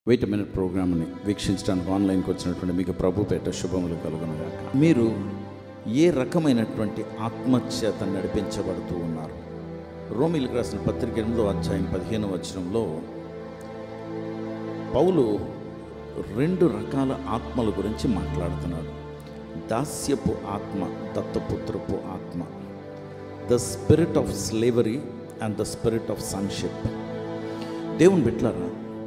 wait minute ప్రోగ్రామ్ని వీక్షించడానికి ఆన్లైన్కి వచ్చినటువంటి మీకు ప్రభు పేట శుభములు కలుగునుగాక మీరు ఏ రకమైనటువంటి ఆత్మచేత నడిపించబడుతూ ఉన్నారు రోమిలకు రాసిన పత్రిక ఎనిమిదో అధ్యాయం పదిహేను వచనంలో పౌలు రెండు రకాల ఆత్మల గురించి మాట్లాడుతున్నాడు దాస్యపు ఆత్మ దత్తపుత్రపు ఆత్మ the spirit of slavery and the spirit of sonship దేవుని బిట్లారా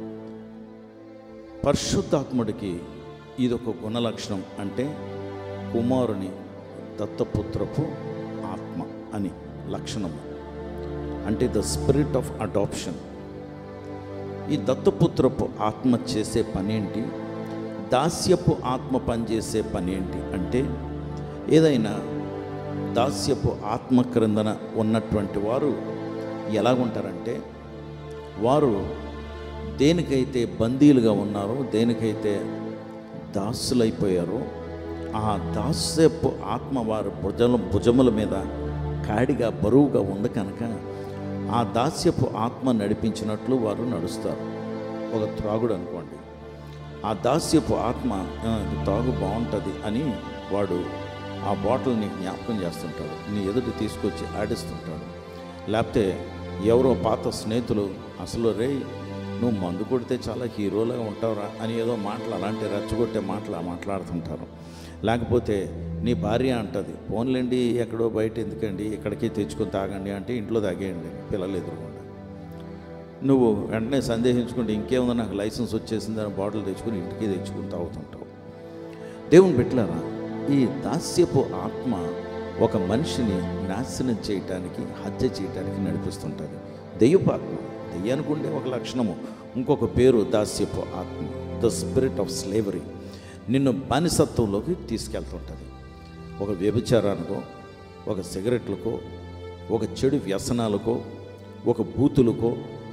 పరిశుద్ధాత్ముడికి ఇదొక గుణలక్షణం అంటే కుమారుని దత్తపుత్రపు ఆత్మ అని లక్షణము అంటే ద స్పిరిట్ ఆఫ్ అడాప్షన్ ఈ దత్తపుత్రపు ఆత్మ చేసే పనేంటి దాస్యపు ఆత్మ పనిచేసే పనేంటి అంటే ఏదైనా దాస్యపు ఆత్మ క్రిందన ఉన్నటువంటి వారు ఎలాగుంటారంటే వారు దేనికైతే బందీలుగా ఉన్నారో దేనికైతే దాసులైపోయారో ఆ దాస్యపు ఆత్మ వారి భుజల భుజముల మీద కాడిగా బరువుగా ఉంది కనుక ఆ దాస్యపు ఆత్మ నడిపించినట్లు వారు నడుస్తారు ఒక త్రాగుడు అనుకోండి ఆ దాస్యపు ఆత్మ "ఆ, ఇది తాగు బాగుంటుంది అని వాడు ఆ బాటిల్ని జ్ఞాపకం చేస్తుంటాడు నీ ఎదుటి తీసుకొచ్చి ఆడిస్తుంటాడు లేకపోతే ఎవరో పాత స్నేహితులు అసలు రే నువ్వు మందు కొడితే చాలా హీరోలాగా ఉంటావురా అని ఏదో మాటలు అలాంటి రెచ్చగొట్టే మాటలు మాట్లాడుతుంటారు లేకపోతే నీ భార్య అంటది ఫోన్లేండి ఎక్కడో బయట ఎందుకండి ఇక్కడికి తెచ్చుకొని తాగండి అంటే ఇంట్లో తాగేయండి పిల్లలు ఎదురుకుండా నువ్వు వెంటనే సందేహించుకుంటే ఇంకేముందో నాకు లైసెన్స్ వచ్చేసింది అని బాటిల్ తెచ్చుకుని ఇంటికి తెచ్చుకుని తాగుతుంటావు దేవుని పెట్టారా ఈ దాస్యపు ఆత్మ ఒక మనిషిని నాశనం చేయటానికి హత్య చేయటానికి నడిపిస్తుంటుంది దెయ్యపు ఆత్మ దెయ్యానికి ఉండే ఒక లక్షణము ఇంకొక పేరు దాస్యపు ఆత్మ ద స్పిరిట్ ఆఫ్ స్లేవరీ నిన్ను బానిసత్వంలోకి తీసుకెళ్తుంటుంది ఒక వ్యభిచారానికో ఒక సిగరెట్లకో ఒక చెడు వ్యసనాలకో ఒక బూతులకో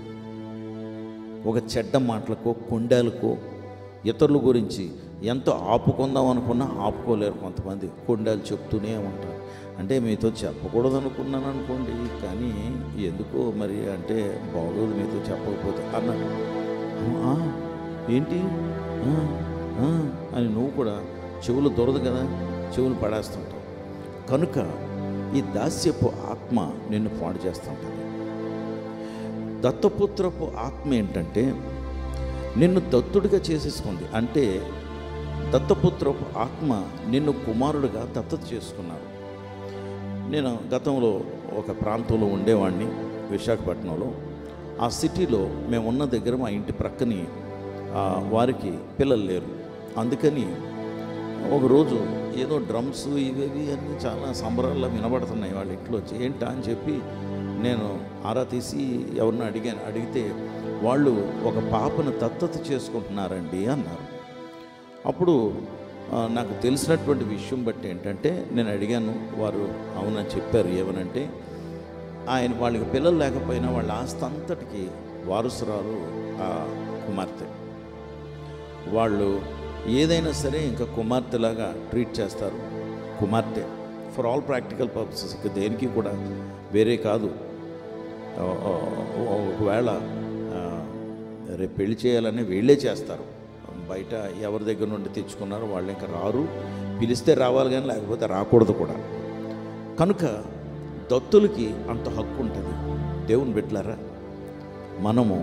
ఒక చెడ్డ మాటలకో కొండాలకో ఇతరుల గురించి ఎంతో ఆపుకుందాం అనుకున్నా ఆపుకోలేరు కొంతమంది కొండాలు చెప్తూనే ఉంటారు అంటే మీతో చెప్పకూడదు అనుకున్నాను అనుకోండి కానీ ఎందుకో మరి అంటే బాగోదు మీతో చెప్పకపోతే అన్నాడు "ఆ, ఏంటి ఆ, ఆ" అని నువ్వు కూడా చెవులు దొరదు కదా చెవులు పడేస్తుంటావు కనుక ఈ దాస్యపు ఆత్మ నిన్ను పాడు చేస్తుంటుంది దత్తపుత్రపు ఆత్మ ఏంటంటే నిన్ను దత్తుడిగా చేసేసుకుంది అంటే దత్తపుత్రపు ఆత్మ నిన్ను కుమారుడిగా దత్తత చేసుకున్నారు నేను గతంలో ఒక ప్రాంతంలో ఉండేవాడిని విశాఖపట్నంలో ఆ సిటీలో మేము ఉన్న దగ్గర మా ఇంటి ప్రక్కని ఆ, వారికి పిల్లలు లేరు అందుకని ఒకరోజు ఏదో డ్రమ్స్ ఇవేవి అన్నీ చాలా సంబరాల్లో వినబడుతున్నాయి వాళ్ళ ఇంట్లో వచ్చి ఏంటా అని చెప్పి నేను ఆరా తీసి ఎవరిని అడిగాను అడిగితే వాళ్ళు ఒక పాపను దత్తత చేసుకుంటున్నారండి అన్నారు అప్పుడు ఆ, నాకు తెలిసినటువంటి విషయం బట్టి ఏంటంటే నేను అడిగాను వారు అవునని చెప్పారు ఏమనంటే ఆయన వాళ్ళకి పిల్లలు లేకపోయినా వాళ్ళ ఆస్తి అంతటికి వారసురాలు ఆ కుమార్తె వాళ్ళు ఏదైనా సరే ఇంకా కుమార్తెలాగా ట్రీట్ చేస్తారు కుమార్తె ఫర్ ఆల్ ప్రాక్టికల్ పర్పసెస్ ఇక దేనికి కూడా వేరే కాదు ఆ, ఆ, ఒకవేళ ఆ, రేపు పెళ్లి చేయాలని వీళ్ళే చేస్తారు బయట ఎవరి దగ్గర నుండి తెచ్చుకున్నారో వాళ్ళు ఇంకా రారు పిలిస్తే రావాలి కానీ లేకపోతే రాకూడదు కూడా కనుక దత్తులకి అంత హక్కు ఉంటుంది దేవుని బిడ్డలారా మనము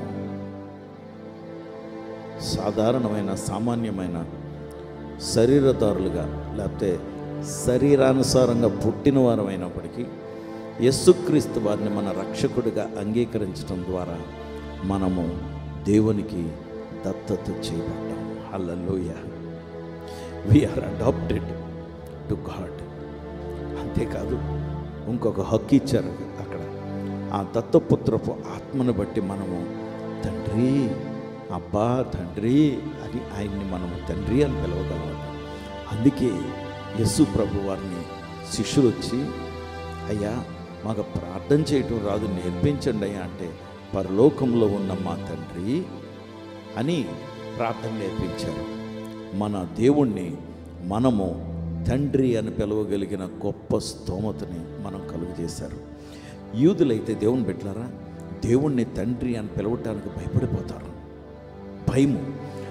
సాధారణమైన సామాన్యమైన శరీరదారులుగా లేకపోతే శరీరానుసారంగా పుట్టిన వారమైనప్పటికీ యేసుక్రీస్తు వారిని మన రక్షకుడిగా అంగీకరించడం ద్వారా మనము దేవునికి దత్తత చేయబడ్డాం hallelujah we are adopted to God అంతేకాదు ఇంకొక హక్కు ఇచ్చారు అక్కడ ఆ దత్తపుత్రపు ఆత్మను బట్టి మనము తండ్రి అబ్బా తండ్రి అని ఆయన్ని మనము తండ్రి అని పిలవగలమాట అందుకే యస్సు ప్రభు వారిని శిష్యులు వచ్చి అయ్యా మాకు ప్రార్థన చేయటం రాదు నేర్పించండి అయ్యా అంటే పరలోకంలో ఉన్న మా తండ్రి అని ప్రార్థన నేర్పించారు మన దేవుణ్ణి మనము తండ్రి అని పిలవగలిగిన గొప్ప స్తోమతని మనం కలుగు చేశారు యూదులైతే దేవుని పెట్టారా దేవుణ్ణి తండ్రి అని పిలవటానికి భయపడిపోతారు భయము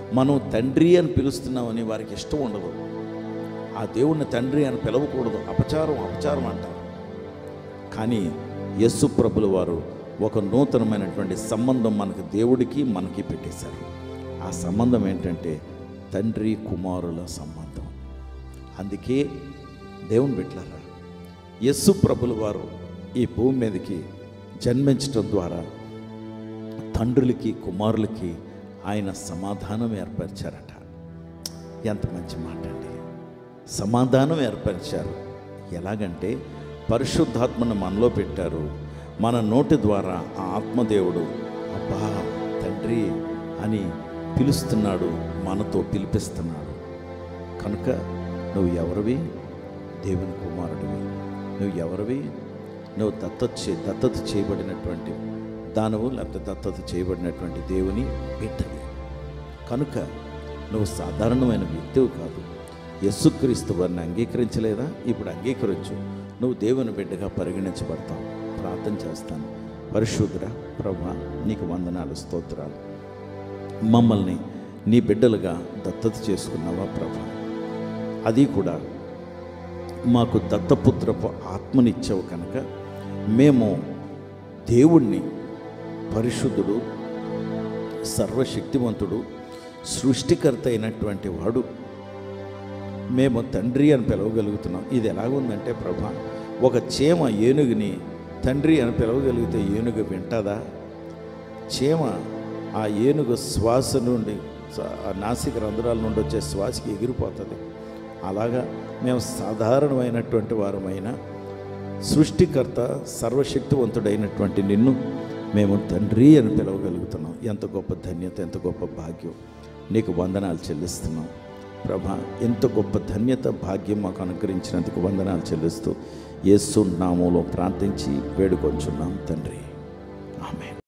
మనం తండ్రి అని పిలుస్తున్నామని వారికి ఇష్టం ఉండదు ఆ దేవుణ్ణి తండ్రి అని పిలవకూడదు అపచారం అపచారం అంటారు కానీ యస్సు ప్రభుల వారు ఒక నూతనమైనటువంటి సంబంధం మనకు దేవుడికి మనకి పెట్టేశారు ఆ సంబంధం ఏంటంటే తండ్రి కుమారుల సంబంధం అందుకే దేవుని పెట్టారా యస్సు ప్రభుల వారు ఈ భూమి మీదకి జన్మించటం ద్వారా తండ్రులకి కుమారులకి ఆయన సమాధానం ఏర్పరిచారట ఎంత మంచి మాట అండి సమాధానం ఏర్పరిచారు ఎలాగంటే పరిశుద్ధాత్మను మనలో పెట్టారు మన నోటి ద్వారా ఆ ఆత్మదేవుడు అబ్బా తండ్రి అని పిలుస్తున్నాడు మనతో పిలిపిస్తున్నాడు కనుక నువ్వు ఎవరివి దేవుని కుమారుడివి నువ్వు ఎవరివి నువ్వు దత్తత చే దత్తత చేయబడినటువంటి దానవు లేకపోతే దత్తత చేయబడినటువంటి దేవుని బిడ్డవి కనుక నువ్వు సాధారణమైన వ్యక్తివి కాదు యస్సుక్రీస్తు వారిని అంగీకరించలేదా ఇప్పుడు అంగీకరించు నువ్వు దేవుని బిడ్డగా పరిగణించబడతావు ప్రార్థన చేస్తాను పరిశుద్ధుడ ప్రభా నీకు వందనాలు స్తోత్రాలు మమ్మల్ని నీ బిడ్డలుగా దత్తత చేసుకున్నావా ప్రభా అది కూడా మాకు దత్తపుత్రపు ఆత్మనిచ్చావు కనుక మేము దేవుణ్ణి పరిశుద్ధుడు సర్వశక్తివంతుడు సృష్టికర్త అయినటువంటి వాడు మేము తండ్రి అని పిలవగలుగుతున్నాం ఇది ఎలాగుందంటే ప్రభా ఒక చీమ ఏనుగుని తండ్రి అని పిలవగలిగితే ఏనుగు వింటదా చీమ ఆ ఏనుగు శ్వాస నుండి స- ఆ నాసిక రంధ్రాల నుండి వచ్చే శ్వాసకి ఎగిరిపోతుంది అలాగా మేము సాధారణమైనటువంటి వారమైన సృష్టికర్త సర్వశక్తివంతుడైనటువంటి నిన్ను మేము తండ్రి అని పిలవగలుగుతున్నాం ఎంత గొప్ప ధన్యత ఎంత గొప్ప భాగ్యం నీకు వందనాలు చెల్లిస్తున్నాం ప్రభా ఎంత గొప్ప ధన్యత భాగ్యం మాకు అనుగ్రహించినందుకు వందనాలు చెల్లిస్తూ యేసు నామంలో ప్రార్థించి వేడుకొంచున్నాం తండ్రి ఆమె